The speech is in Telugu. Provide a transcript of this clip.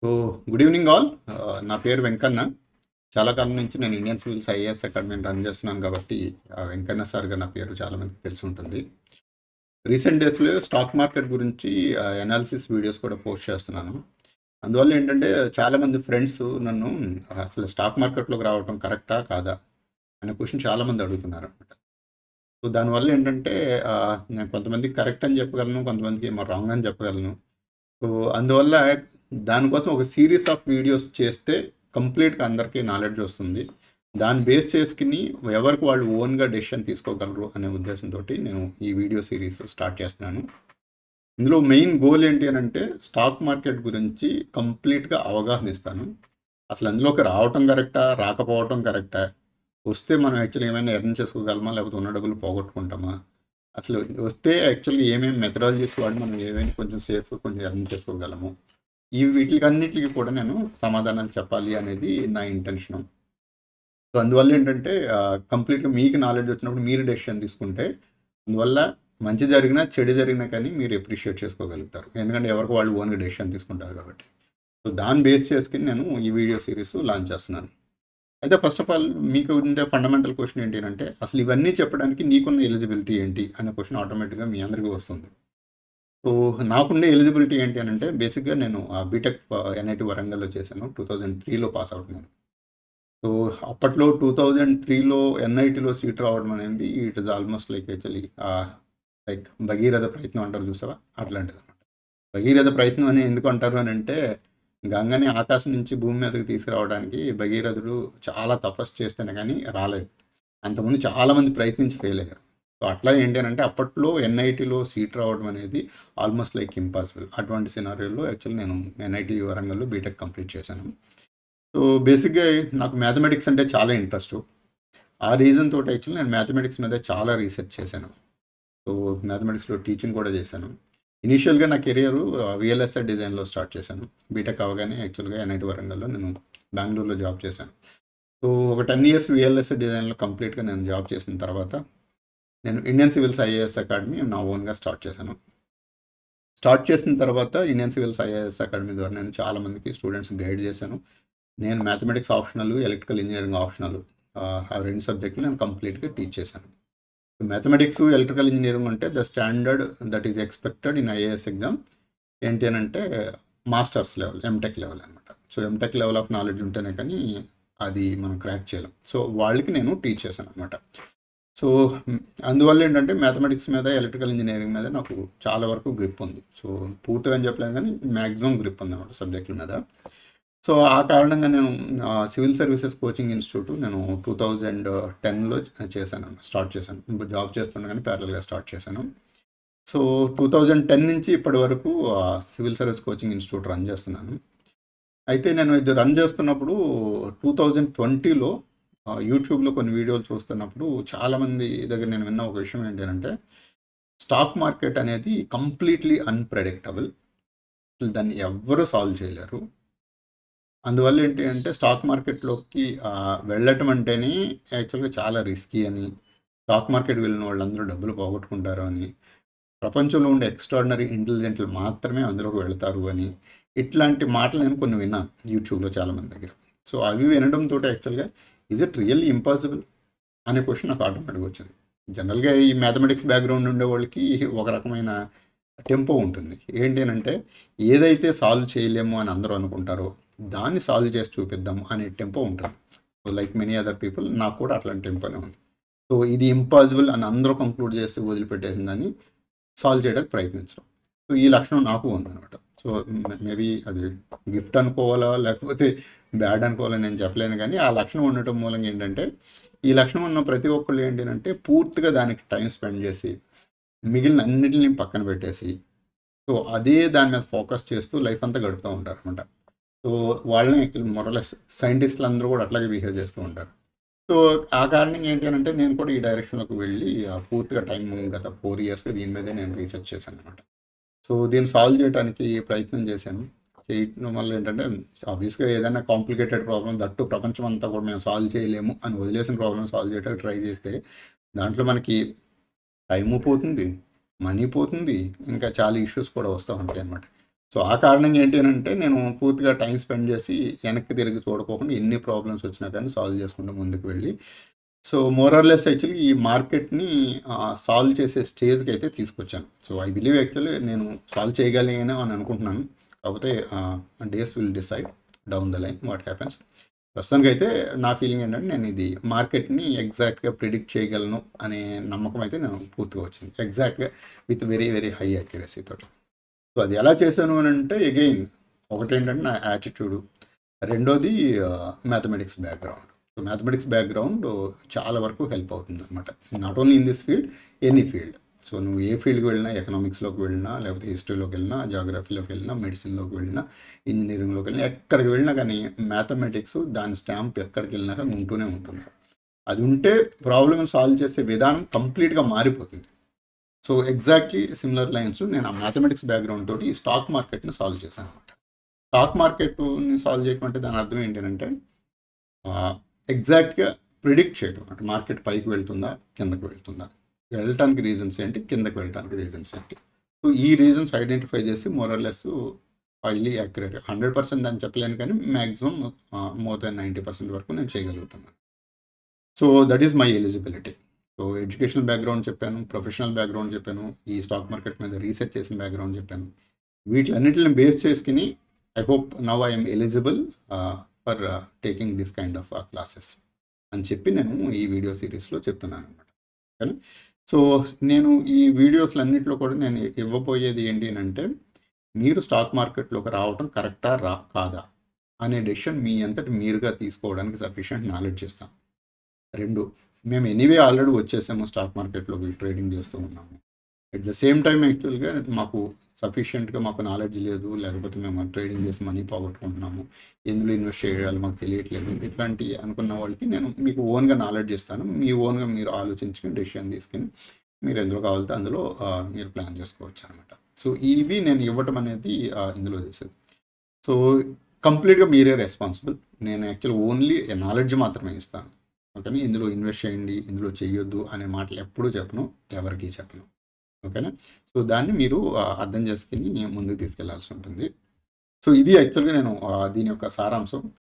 సో గుడ్ ఈవినింగ్ ఆల్ నా పేరు వెంకన్న చాలా కాలం నుంచి నేను ఇండియన్ సివిల్స్ ఐఏఎస్ అకాడమీని రన్ చేస్తున్నాను కాబట్టి ఆ వెంకన్న సార్గా నా పేరు చాలా మందికి తెలిసి ఉంటుంది రీసెంట్ డేస్లో స్టాక్ మార్కెట్ గురించి అనాలిసిస్ వీడియోస్ కూడా పోస్ట్ చేస్తున్నాను అందువల్ల ఏంటంటే చాలామంది ఫ్రెండ్స్ నన్ను అసలు స్టాక్ మార్కెట్లోకి రావడం కరెక్టా కాదా అనే క్వశ్చన్ చాలామంది అడుగుతున్నారు అనమాట సో దానివల్ల ఏంటంటే ఆ, నేను కొంతమందికి కరెక్ట్ అని చెప్పగలను కొంతమందికి ఏమో రాంగ్ అని చెప్పగలను సో అందువల్ల దానికోసం ఒక సిరీస్ ఆఫ్ వీడియోస్ చేస్తే కంప్లీట్గా అందరికీ నాలెడ్జ్ వస్తుంది దాన్ని బేస్ చేసుకుని ఎవరికి వాళ్ళు ఓన్గా డెసిషన్ తీసుకోగలరు అనే ఉద్దేశంతో నేను ఈ వీడియో సిరీస్ స్టార్ట్ చేస్తున్నాను ఇందులో మెయిన్ గోల్ ఏంటి అని అంటే స్టాక్ మార్కెట్ గురించి కంప్లీట్గా అవగాహన ఇస్తాను అసలు అందులోకి రావటం కరెక్టా రాకపోవటం కరెక్టా వస్తే మనం యాక్చువల్గా ఏమైనా ఎర్న్ చేసుకోగలమా లేకపోతే ఉన్న డబ్బులు పోగొట్టుకుంటామా అసలు వస్తే యాక్చువల్గా ఏమేమి మెథడాలజీస్ వాడి మనం ఏమేమి కొంచెం సేఫ్ కొంచెం ఎర్న్ చేసుకోగలము ఈ వీటికన్నిటికి కూడా నేను సమాధానాలు చెప్పాలి అనేది నా ఇంటెన్షన్ సో అందువల్ల ఏంటంటే కంప్లీట్గా మీకు నాలెడ్జ్ వచ్చినప్పుడు మీరు డెసిషన్ తీసుకుంటే అందువల్ల మంచి జరిగినా చెడు జరిగినా కానీ మీరు ఎప్రిషియేట్ చేసుకోగలుగుతారు ఎందుకంటే ఎవరికి వాళ్ళు ఓన్గా డెసిషన్ తీసుకుంటారు కాబట్టి సో దాన్ని బేస్ చేసుకుని నేను ఈ వీడియో సిరీస్ లాంచ్ చేస్తున్నాను అయితే ఫస్ట్ ఆఫ్ ఆల్ మీకు ఉండే ఫండమెంటల్ క్వశ్చన్ ఏంటి అంటే అసలు ఇవన్నీ చెప్పడానికి నీకున్న ఎలిజిబిలిటీ ఏంటి అనే క్వశ్చన్ ఆటోమేటిక్గా మీ అందరికీ వస్తుంది సో నాకుండే ఎలిజిబిలిటీ ఏంటి అని అంటే బేసిక్గా నేను బీటెక్ ఎన్ఐటి వరంగల్లో చేశాను టూ థౌజండ్ త్రీలో పాస్ అవుట్ నేను సో అప్పట్లో టూ థౌజండ్ త్రీలో ఎన్ఐటిలో సీట్ రావడం అనేది it is almost like actually like భగీరథ ప్రయత్నం అంటారు చూసావా అట్లాంటిది అనమాట భగీరథ ప్రయత్నం అని ఎందుకు అంటారు అని అంటే గంగని ఆకాశం నుంచి భూమి మీదకి తీసుకురావడానికి భగీరథుడు చాలా తపస్సు చేస్తేనే కానీ రాలేదు అంతకుముందు చాలామంది ప్రయత్నించి ఫెయిల్ అయ్యారు సో అట్లా ఏంటి అని అంటే అప్పట్లో ఎన్ఐటీలో సీట్ రావడం అనేది ఆల్మోస్ట్ లైక్ ఇంపాసిబుల్ అటువంటి సినారియోలో యాక్చువల్లీ నేను ఎన్ఐటి వరంగల్లో బీటెక్ కంప్లీట్ చేశాను సో బేసిక్గా నాకు మ్యాథమెటిక్స్ అంటే చాలా ఇంట్రెస్ట్ ఆ రీజన్ తోటి యాక్చువల్లీ నేను మ్యాథమెటిక్స్ మీద చాలా రీసెర్చ్ చేశాను సో మ్యాథమెటిక్స్లో టీచింగ్ కూడా చేశాను ఇనీషియల్గా నా కెరియర్ విఎల్ఎస్ఆర్ డిజైన్లో స్టార్ట్ చేశాను బీటెక్ అవగానే యాక్చువల్గా ఎన్ఐటి వరంగల్లో నేను బెంగళూరులో జాబ్ చేశాను సో ఒక టెన్ ఇయర్స్ విఎల్ఎస్ఆర్ డిజైన్లో కంప్లీట్గా నేను జాబ్ చేసిన తర్వాత నేను ఇండియన్ సివిల్స్ ఐఏఎస్ అకాడమీ నా ఓన్గా స్టార్ట్ చేశాను స్టార్ట్ చేసిన తర్వాత ఇండియన్ సివిల్స్ ఐఏఎస్ అకాడమీ ద్వారా నేను చాలామందికి స్టూడెంట్స్ గైడ్ చేశాను నేను mathematics optional electrical engineering optional ఆ రెండు సబ్జెక్టులు నేను కంప్లీట్గా టీచ్ చేశాను మ్యాథమెటిక్స్ ఎలక్ట్రికల్ ఇంజనీరింగ్ అంటే the standard that is expected in IAS exam ఏంటి అని అంటే మాస్టర్స్ లెవెల్ ఎంటెక్ లెవెల్ అనమాట so MTech level of knowledge ఉంటేనే కానీ అది మనం క్రాక్ చేయలేం సో వాళ్ళకి నేను టీచ్ చేశాను అనమాట సో అందువల్ల ఏంటంటే మ్యాథమెటిక్స్ మీద ఎలక్ట్రికల్ ఇంజనీరింగ్ మీద నాకు చాలా వరకు గ్రిప్ ఉంది సో పూర్తిగా అని చెప్పలేను కానీ మ్యాక్సిమం గ్రిప్ ఉంది అనమాట సబ్జెక్టుల మీద సో ఆ కారణంగా నేను సివిల్ సర్వీసెస్ కోచింగ్ ఇన్స్టిట్యూట్ నేను టూ థౌజండ్ టెన్లో చేశాను స్టార్ట్ చేశాను జాబ్ చేస్తుండగానే ప్యారల్గా స్టార్ట్ చేశాను సో టూ థౌజండ్ టెన్ నుంచి ఇప్పటి వరకు civil service coaching institute run చేస్తున్నాను అయితే నేను ఇది రన్ చేస్తున్నప్పుడు టూ థౌజండ్ ట్వంటీలో యూట్యూబ్లో కొన్ని వీడియోలు చూస్తున్నప్పుడు చాలామంది దగ్గర నేను విన్న ఒక విషయం ఏంటంటే స్టాక్ మార్కెట్ అనేది కంప్లీట్లీ అన్ప్రెడిక్టబుల్ దాన్ని ఎవ్వరూ సాల్వ్ చేయలేరు అందువల్ల ఏంటి అంటే స్టాక్ మార్కెట్లోకి వెళ్ళటం అంటేనే యాక్చువల్గా చాలా రిస్కీ అని స్టాక్ మార్కెట్ వెళ్ళిన వాళ్ళందరూ డబ్బులు పోగొట్టుకుంటారు అని ప్రపంచంలో ఉండే ఎక్స్ట్రాడినరీ ఇంటెలిజెంట్లు మాత్రమే అందులోకి వెళ్తారు అని ఇట్లాంటి మాటలు నేను కొన్ని విన్నాను యూట్యూబ్లో చాలామంది దగ్గర సో అవి వినడంతో యాక్చువల్గా ఈజ్ ఇట్ రియల్లీ ఇంపాసిబుల్ అనే క్వశ్చన్ నాకు ఆటోమేటిక్గా వచ్చింది జనరల్గా ఈ మ్యాథమెటిక్స్ బ్యాక్గ్రౌండ్ ఉండే వాళ్ళకి ఒక రకమైన టెంపో ఉంటుంది ఏంటి అని అంటే ఏదైతే సాల్వ్ చేయలేము అని అందరూ అనుకుంటారో దాన్ని సాల్వ్ చేసి చూపిద్దాం అనే టెంపో ఉంటుంది so like many other people నాకు కూడా అట్లాంటి టెంపోనే ఉంది సో ఇది ఇంపాసిబుల్ అని అందరూ కంక్లూడ్ చేసి వదిలిపెట్టేసిందని సాల్వ్ చేయడానికి ప్రయత్నించడం సో ఈ లక్షణం నాకు ఉందన్నమాట సో మేబీ అది గిఫ్ట్ అనుకోవాలా లేకపోతే బ్యాడ్ అనుకోవాలని నేను చెప్పలేను కానీ ఆ లక్షణం ఉండటం మూలంగా ఏంటంటే ఈ లక్షణం ఉన్న ప్రతి ఒక్కళ్ళు ఏంటి అంటే పూర్తిగా దానికి టైం స్పెండ్ చేసి మిగిలిన అన్నిటిని పక్కన పెట్టేసి సో అదే దాని మీద ఫోకస్ చేస్తూ లైఫ్ అంతా గడుపుతూ ఉంటారు అనమాట సో వాళ్ళని మొరలెస్ సైంటిస్టులు అందరూ కూడా అట్లాగే బిహేవ్ చేస్తూ ఉంటారు సో ఆ కారణం ఏంటి అంటే నేను కూడా ఈ డైరెక్షన్లోకి వెళ్ళి పూర్తిగా టైం గత ఫోర్ ఇయర్స్గా దీని మీదే నేను రీసెర్చ్ చేశాను అనమాట సో దీన్ని సాల్వ్ చేయడానికి ప్రయత్నం చేశాను చేయడం వల్ల ఏంటంటే ఆబ్వియస్గా ఏదైనా కాంప్లికేటెడ్ ప్రాబ్లం దట్టు ప్రపంచం అంతా కూడా మేము సాల్వ్ చేయలేము అని వదిలేసిన ప్రాబ్లమ్ సాల్వ్ చేయడానికి ట్రై చేస్తే దాంట్లో మనకి టైము పోతుంది మనీ పోతుంది ఇంకా చాలా ఇష్యూస్ కూడా వస్తూ ఉంటాయి అనమాట సో ఆ కారణంగా ఏంటి అని అంటే నేను పూర్తిగా టైం స్పెండ్ చేసి వెనక్కి తిరిగి చూడకోకుండా ఎన్ని ప్రాబ్లమ్స్ వచ్చినా కానీ సాల్వ్ చేసుకుంటూ ముందుకు వెళ్ళి సో మోరర్లెస్ యాక్చువల్లీ ఈ మార్కెట్ని సాల్వ్ చేసే స్టేజ్కి అయితే తీసుకొచ్చాను సో ఐ బిలీవ్ యాక్చువల్లీ నేను సాల్వ్ చేయగలిగాను అని అనుకుంటున్నాను కాకపోతే days will decide down the line what happens ప్రస్తుతానికి అయితే నా ఫీలింగ్ ఏంటంటే నేను ఇది మార్కెట్ని ఎగ్జాక్ట్గా ప్రిడిక్ట్ చేయగలను అనే నమ్మకం అయితే నేను పూర్తిగా వచ్చింది ఎగ్జాక్ట్గా with very very high accuracy తోటి సో అది ఎలా చేశాను అని అంటే అగైన్ ఒకటేంటంటే నా యాటిట్యూడు రెండోది mathematics background so mathematics background చాలా వరకు హెల్ప్ అవుతుంది అనమాట not only in this field any field so నువ్వు ఏ ఫీల్డ్కి వెళ్ళినా ఎకనామిక్స్లోకి వెళ్ళినా లేకపోతే హిస్టరీలోకి వెళ్ళినా జాగ్రఫీలోకి వెళ్ళినా మెడిసిన్లోకి వెళ్ళినా ఇంజనీరింగ్లోకి వెళ్ళినా ఎక్కడికి వెళ్ళినా కానీ మ్యాథమెటిక్స్ దాని స్టాంప్ ఎక్కడికి వెళ్ళినా కానీ ఉంటూనే ఉంటుంది అది ఉంటే ప్రాబ్లమ్ సాల్వ్ చేసే విధానం కంప్లీట్గా మారిపోతుంది సో ఎగ్జాక్ట్లీ సిమిలర్ లైన్స్ నేను ఆ మ్యాథమెటిక్స్ బ్యాక్గ్రౌండ్ తోటి ఈ స్టాక్ మార్కెట్ని సాల్వ్ చేశాను అనమాట స్టాక్ మార్కెట్ని సాల్వ్ చేయడం అంటే దాని అర్థం ఏంటంటే ఎగ్జాక్ట్గా ప్రిడిక్ట్ చేయడం అంటే మార్కెట్ పైకి వెళ్తుందా కిందకి వెళ్తుందా వెళ్ళటానికి రీజన్స్ ఏంటి కిందకి వెళ్ళటానికి రీజన్స్ ఏంటి సో ఈ రీజన్స్ ఐడెంటిఫై చేసి more or less highly accurate hundred percent అని చెప్పలేను కానీ maximum more than ninety percent వరకు నేను చేయగలుగుతున్నాను so that is my eligibility so educational background చెప్పాను ప్రొఫెషనల్ బ్యాక్గ్రౌండ్ చెప్పాను ఈ స్టాక్ మార్కెట్ మీద రీసెర్చ్ చేసిన బ్యాక్గ్రౌండ్ చెప్పాను వీటిలన్నిటిని బేస్ చేసుకుని I hope now I'm eligible for taking this kind of classes అని చెప్పి నేను ఈ వీడియో సిరీస్లో చెప్తున్నాను అనమాట కానీ సో నేను ఈ వీడియోస్లన్నింటిలో కూడా నేను ఇవ్వబోయేది ఏంటి అంటే మీరు స్టాక్ మార్కెట్లోకి రావడం కరెక్టా రా కాదా అనే డెసిషన్ మీ అంతటి మీరుగా తీసుకోవడానికి సఫిషియంట్ నాలెడ్జ్ ఇస్తాం రెండు మేము ఎనీవే ఆల్రెడీ వచ్చేసాము స్టాక్ మార్కెట్లోకి ట్రేడింగ్ చేస్తూ ఉన్నాము అట్ ద సేమ్ టైం యాక్చువల్గా మాకు సఫిషియెంట్గా మాకు నాలెడ్జ్ లేదు లేకపోతే మేము ట్రేడింగ్ చేసి మనీ పోగొట్టుకుంటున్నాము ఎందులో ఇన్వెస్ట్ చేయాలి మాకు తెలియట్లేదు ఇట్లాంటి అనుకున్న వాళ్ళకి నేను మీకు ఓన్గా నాలెడ్జ్ ఇస్తాను మీ ఓన్గా మీరు ఆలోచించుకుని డెసిషన్ తీసుకుని మీరు ఎందులో కావాలితే అందులో మీరు ప్లాన్ చేసుకోవచ్చు అనమాట సో ఇవి నేను ఇవ్వటం అనేది ఇందులో చేసేది సో కంప్లీట్గా మీరే రెస్పాన్సిబుల్ నేను యాక్చువల్ ఓన్లీ నాలెడ్జ్ మాత్రమే ఇస్తాను ఓకేనా ఇందులో ఇన్వెస్ట్ చేయండి ఇందులో చేయొద్దు అనే మాటలు ఎప్పుడూ చెప్పను ఎవరికి చెప్పను ఓకేనా సో దాన్ని మీరు అర్థం చేసుకుని ముందుకు తీసుకెళ్లాల్సి ఉంటుంది సో ఇది యాక్చువల్గా నేను దీని యొక్క సారాంశం